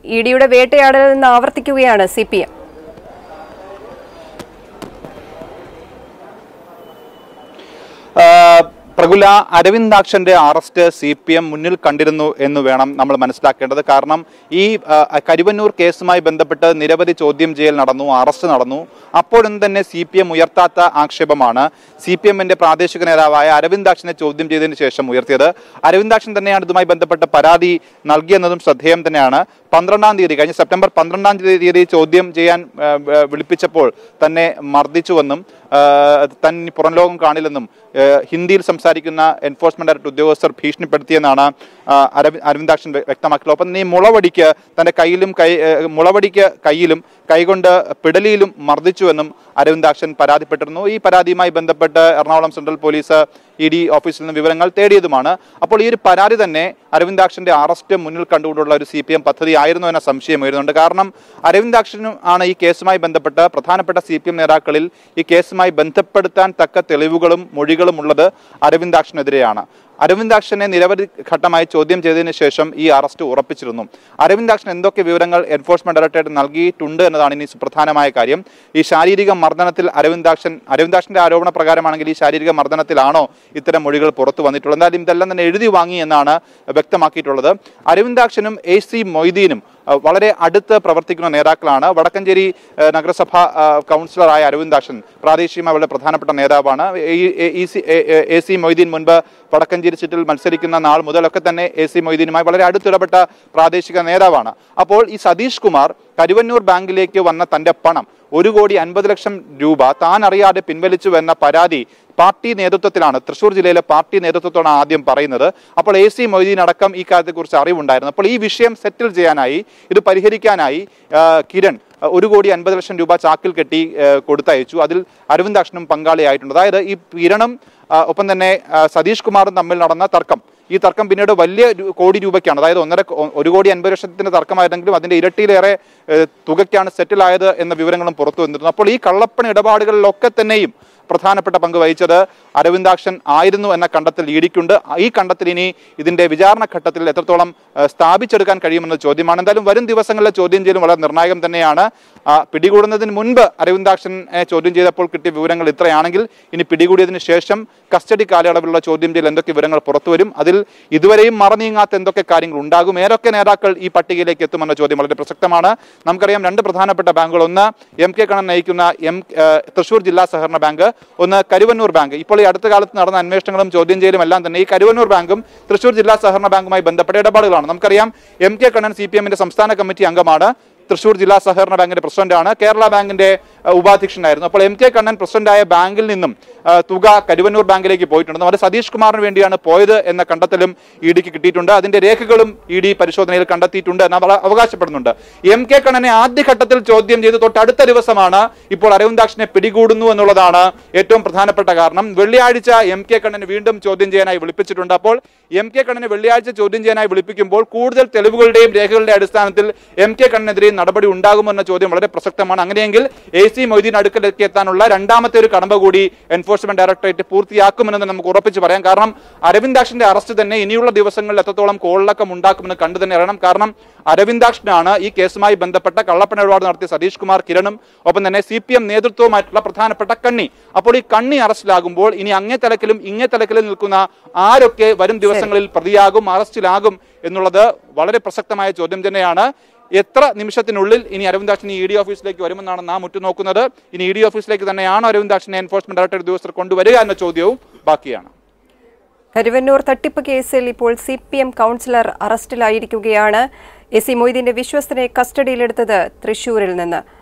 E ഡിയുടെ വേട്ടയാടലിൽ നിന്ന് ആവർത്തിക്കുകയാണ് സി പി എം ആ, പ്രഗുല അരവിന്ദാക്ഷന്റെ അറസ്റ്റ് സി പി എം മുന്നിൽ കണ്ടിരുന്നു എന്ന് വേണം നമ്മൾ മനസ്സിലാക്കേണ്ടത് കാരണം ഈ ആ, കരുവന്നൂർ കേസുമായി ബന്ധപ്പെട്ട് നിരവധി ചോദ്യം ചെയ്യൽ നടന്നു അറസ്റ്റ് നടന്നു അപ്പോഴൊന്നും തന്നെ സി പി എം ഉയർത്താത്ത ആക്ഷേപമാണ് സി പി എമ്മിന്റെ പ്രാദേശിക നേതാവായ അരവിന്ദാക്ഷനെ ചോദ്യം ചെയ്തതിനു ശേഷം ഉയർത്തിയത് അരവിന്ദാക്ഷൻ തന്നെയാണ് ഇതുമായി ബന്ധപ്പെട്ട് പരാതി നൽകിയെന്നതും ശ്രദ്ധേയം തന്നെയാണ് പന്ത്രണ്ടാം തീയതി കഴിഞ്ഞ സെപ്റ്റംബർ പന്ത്രണ്ടാം തീയതി ചോദ്യം ചെയ്യാൻ ആ, ആ, വിളിപ്പിച്ചപ്പോൾ തന്നെ മർദ്ദിച്ചുവെന്നും ആ, തൻ ഇനി പുറം ലോകം കാണില്ലെന്നും ആ, ഹിന്ദിയിൽ സംസാരിക്കുന്ന എൻഫോഴ്സ്മെന്റ് ഡയറക്ടർ ഉദ്യോഗസ്ഥർ ഭീഷണിപ്പെടുത്തിയെന്നാണ് ആ, അരവി അരവിന്ദാക്ഷൻ വ്യ- വ്യക്തമാക്കിയത് ഒപ്പം നീ മുളവടിക്ക് തന്റെ കയ്യിലും കൈ ആ, മുളവടിക്ക് കയ്യിലും കൈകൊണ്ട് പിടലിയിലും മർദ്ദിച്ചുവെന്നും അരവിന്ദാക്ഷൻ പരാതിപ്പെട്ടിരുന്നു ഈ പരാതിയുമായി ബന്ധപ്പെട്ട് Ernakulam central police E D ഓഫീസിൽ നിന്ന് വിവരങ്ങൾ തേടിയതുമാണ് അപ്പോൾ ഈ ഒരു പരാതി തന്നെ അരവിന്ദാക്ഷന്റെ അറസ്റ്റ് മുന്നിൽ കണ്ടുകൊണ്ടുള്ള ഒരു സി പി എം പദ്ധതി ആയിരുന്നു എന്ന സംശയം വരുന്നുണ്ട് കാരണം അരവിന്ദാക്ഷനും ആണ് ഈ കേസുമായി ബന്ധപ്പെട്ട് പ്രധാനപ്പെട്ട സി പി എം നേതാക്കളിൽ ഈ കേസുമായി ബന്ധപ്പെടുത്താൻ തക്ക തെളിവുകളും മൊഴികളും ഉള്ളത് അരവിന്ദാക്ഷനെതിരെയാണ് അരവിന്ദാക്ഷനെ നിരവധി ഘട്ടമായി ചോദ്യം ചെയ്തതിനു ശേഷം ഈ അറസ്റ്റ് ഉറപ്പിച്ചിരുന്നു അരവിന്ദാക്ഷൻ എന്തൊക്കെ വിവരങ്ങൾ എൻഫോഴ്സ്മെന്റ് ഡയറക്ടറേറ്റ് നൽകിയിട്ടുണ്ട് എന്നതാണ് ഇനി സുപ്രധാനമായ കാര്യം ഈ ശാരീരിക മർദ്ദനത്തിൽ അരവിന്ദാക്ഷൻ അരവിന്ദാക്ഷന്റെ ആരോപണ പ്രകാരമാണെങ്കിൽ ഈ ശാരീരിക മർദ്ദനത്തിലാണോ ഇത്തരം മൊഴികൾ പുറത്തു വന്നിട്ടുള്ളത് എന്തായാലും ഇതെല്ലാം തന്നെ എഴുതി വാങ്ങി എന്നാണ് വ്യക്തമാക്കിയിട്ടുള്ളത് അരവിന്ദാക്ഷനും എ സി മൊയ്തീനും അഹ് വളരെ അടുത്ത് പ്രവർത്തിക്കുന്ന നേതാക്കളാണ് വടക്കഞ്ചേരി അഹ് നഗരസഭ അഹ് കൗൺസിലറായ അരവിന്ദാക്ഷൻ പ്രാദേശികമായി വളരെ പ്രധാനപ്പെട്ട നേതാവാണ് ഈ- ഈ- ഈ C- A- A- A C Moideen മുൻപ് വടക്കഞ്ചേരി സീറ്റിൽ മത്സരിക്കുന്ന നാൾ മുതലൊക്കെ തന്നെ എ സി മൊയ്തീനുമായി വളരെ അടുത്തിടപെട്ട പ്രാദേശിക നേതാവാണ് അപ്പോൾ ഈ സതീഷ് കുമാർ കരുവന്നൂർ ബാങ്കിലേക്ക് വന്ന തന്റെ പണം ഒരു കോടി അൻപത് ലക്ഷം രൂപ താൻ അറിയാതെ പിൻവലിച്ചു എന്ന പരാതി പാർട്ടി നേതൃത്വത്തിലാണ് തൃശൂർ ജില്ലയിലെ പാർട്ടി നേതൃത്വത്തോടാണ് ആദ്യം പറയുന്നത് അപ്പോൾ എ സി മൊയ്തീൻ അടക്കം ഈ കാര്യത്തെക്കുറിച്ച് അറിവുണ്ടായിരുന്നു അപ്പോൾ ഈ വിഷയം സെറ്റിൽ ചെയ്യാനായി ഇത് പരിഹരിക്കാനായി ആ, കിരൺ ആ, ഒരു കോടി അൻപത് ലക്ഷം രൂപ ചാക്കിൽ കെട്ടി ആ, കൊടുത്തയച്ചു അതിൽ അരവിന്ദാക്ഷനും പങ്കാളിയായിട്ടുണ്ട് അതായത് ഈ കിരണും ആ, ഒപ്പം തന്നെ ആ, സതീഷ് കുമാറും തമ്മിൽ നടന്ന തർക്കം ഈ തർക്കം പിന്നീട് വലിയ രു- കോടി രൂപയ്ക്കാണ് അതായത് ഒന്നര കോ- ഒരു കോടി അൻപത് ലക്ഷത്തിന്റെ തർക്കമായിരുന്നെങ്കിലും അതിന്റെ ഇരട്ടിയിലേറെ ഏഹ്, തുകയ്ക്കാണ് സെറ്റിൽ ആയത് എന്ന വിവരങ്ങളും പുറത്തു വന്നിരുന്നു അപ്പോൾ ഈ കള്ളപ്പണ ഇടപാടുകളിലൊക്കെ തന്നെയും പ്രധാനപ്പെട്ട പങ്ക് വഹിച്ചത് അരവിന്ദാക്ഷൻ ആയിരുന്നു എന്ന കണ്ടെത്തൽ ഇടിക്കുണ്ട് ഈ കണ്ടെത്തൽ ഇനി ഇതിന്റെ വിചാരണ ഘട്ടത്തിൽ എത്രത്തോളം ഏഹ്, സ്ഥാപിച്ചെടുക്കാൻ കഴിയുമെന്ന ചോദ്യമാണ് എന്തായാലും വരും ദിവസങ്ങളിലെ ചോദ്യം ചെയ്യലും വളരെ നിർണായകം തന്നെയാണ് ആ, പിടികൂടുന്നതിന് മുൻപ് അരവിന്ദാക്ഷനെ ചോദ്യം ചെയ്തപ്പോൾ കിട്ടിയ വിവരങ്ങൾ ഇത്രയാണെങ്കിൽ ഇനി പിടികൂടിയതിനു ശേഷം കസ്റ്റഡി കാലയളവിലുള്ള ചോദ്യം ചെയ്യൽ എന്തൊക്കെ വിവരങ്ങൾ പുറത്തുവരും അതിൽ ഇതുവരെയും മറനീങ്ങാത്ത എന്തൊക്കെ കാര്യങ്ങൾ ഉണ്ടാകും ഏതൊക്കെ നേതാക്കൾ ഈ പട്ടികയിലേക്ക് എത്തുമെന്ന ചോദ്യം വളരെ പ്രസക്തമാണ് നമുക്കറിയാം രണ്ട് പ്രധാനപ്പെട്ട ബാങ്കുകൾ ഒന്ന് എം കെ കണ്ണൻ നയിക്കുന്ന എം ഏഹ്, തൃശൂർ ജില്ലാ സഹകരണ ബാങ്ക് ഒന്ന് കരുവന്നൂർ ബാങ്ക് ഇപ്പോൾ ഈ അടുത്ത കാലത്ത് നടന്ന അന്വേഷണങ്ങളും ചോദ്യം ചെയ്യലും എല്ലാം തന്നെ ഈ കരുവന്നൂർ ബാങ്കും തൃശൂർ ജില്ലാ സഹകരണ ബാങ്കുമായി ബന്ധപ്പെട്ട ഇടപാടുകളാണ് നമുക്കറിയാം M K Kannan C P എമ്മിന്റെ സംസ്ഥാന കമ്മിറ്റി അംഗമാണ് തൃശൂർ ജില്ലാ സഹകരണ ബാങ്കിന്റെ പ്രസിഡന്റാണ് കേരള ബാങ്കിന്റെ അഹ്, ഉപാധ്യക്ഷനായിരുന്നു അപ്പോൾ എം കെ കണ്ണൻ പ്രസിഡന്റായ ബാങ്കിൽ നിന്നും അഹ്, തുക കരുവന്നൂർ ബാങ്കിലേക്ക് പോയിട്ടുണ്ടെന്നും അത് സതീഷ് കുമാറിന് വേണ്ടിയാണ് പോയത് എന്ന കണ്ടെത്തലും ഇ ഡിക്ക് കിട്ടിയിട്ടുണ്ട് അതിന്റെ രേഖകളും ഇ ഡി പരിശോധനയിൽ കണ്ടെത്തിയിട്ടുണ്ട് എന്ന് അവ- അവകാശപ്പെടുന്നുണ്ട് എം കെ കണ്ണനെ ആദ്യഘട്ടത്തിൽ ചോദ്യം ചെയ്ത് തൊട്ടടുത്ത ദിവസമാണ് ഇപ്പോൾ അരവിന്ദാക്ഷനെ പിടികൂടുന്നു എന്നുള്ളതാണ് ഏറ്റവും പ്രധാനപ്പെട്ട കാരണം വെള്ളിയാഴ്ച എം കെ കണ്ണനെ വീണ്ടും ചോദ്യം ചെയ്യാനായി വിളിപ്പിച്ചിട്ടുണ്ട് അപ്പോൾ എം കെ കണ്ണനെ വെള്ളിയാഴ്ച ചോദ്യം ചെയ്യാനായി വിളിപ്പിക്കുമ്പോൾ കൂടുതൽ തെളിവുകളുടെയും രേഖകളുടെ അടിസ്ഥാനത്തിൽ എം കെ കണ്ണനെതിരെ നടപടി ഉണ്ടാകുമോ എന്ന ചോദ്യം വളരെ പ്രസക്തമാണ് അങ്ങനെയെങ്കിൽ എ സി മൊയ്തീൻ അടുക്കലേക്ക് എത്താനുള്ള രണ്ടാമത്തെ ഒരു കടമ്പ കൂടി എൻഫോഴ്സ്മെന്റ് ഡയറക്ടറേറ്റ് പൂർത്തിയാക്കുമെന്ന് നമുക്ക് ഉറപ്പിച്ച് പറയാം കാരണം അരവിന്ദാക്ഷന്റെ അറസ്റ്റ് തന്നെ ഇനിയുള്ള ദിവസങ്ങളിൽ എത്രത്തോളം കോളിളക്കം ഉണ്ടാക്കുമെന്ന് കണ്ടു തന്നെ അറിയണം കാരണം അരവിന്ദാക്ഷനാണ് ഈ കേസുമായി ബന്ധപ്പെട്ട കള്ളപ്പണ ഇടപാട് നടത്തിയ സതീഷ് കുമാർ കിരണും ഒപ്പം തന്നെ സി പി എം നേതൃത്വവുമായിട്ടുള്ള പ്രധാനപ്പെട്ട കണ്ണി അപ്പോൾ ഈ കണ്ണി അറസ്റ്റിലാകുമ്പോൾ ഇനി അങ്ങേ തലക്കിലും ഇങ്ങേ തലക്കിലും നിൽക്കുന്ന ആരൊക്കെ വരും ദിവസങ്ങളിൽ പ്രതിയാകും അറസ്റ്റിലാകും എന്നുള്ളത് വളരെ പ്രസക്തമായ ചോദ്യം തന്നെയാണ് എത്ര നിമിഷത്തിനുള്ളിൽ ഇനി അരവിന്ദാക്ഷൻ ഇ ഡി ഓഫീസിലേക്ക് വരുമെന്നാണ് നാം ഉറ്റുനോക്കുന്നത് ഇനി ഇ ഡി ഓഫീസിലേക്ക് തന്നെയാണോ അരവിന്ദാക്ഷനെ എൻഫോഴ്സ്മെന്റ് ഡയറക്ടറേറ്റ് ഉദ്യോഗസ്ഥർ കൊണ്ടുവരിക എന്ന ചോദ്യവും ബാക്കിയാണ് കരുവന്നൂർ തട്ടിപ്പ് കേസിൽ ഇപ്പോൾ സി പി എം കൗൺസിലർ അറസ്റ്റിലായിരിക്കുകയാണ് എ സി മൊയ്തീന്റെ വിശ്വസ്തനെ കസ്റ്റഡിയിലെടുത്തത് തൃശൂരിൽ നിന്ന്